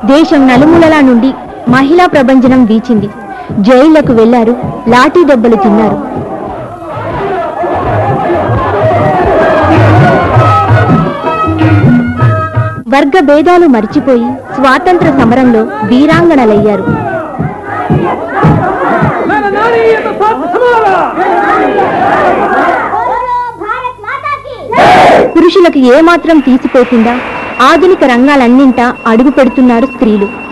దేశం నలుమూలలా నుండి మహిళా ప్రభంజనం వీచింది జైళ్లకు వెళ్లారు లాఠీ దెబ్బలు తిన్నారు వర్గ భేదాలు మర్చిపోయి స్వాతంత్ర సమరంలో వీరాంగణలయ్యారు పురుషులకు ఏమాత్రం తీసిపోకుండా ఆధునిక రంగాలన్నింటా అడుగు పెడుతున్నారు స్త్రీలు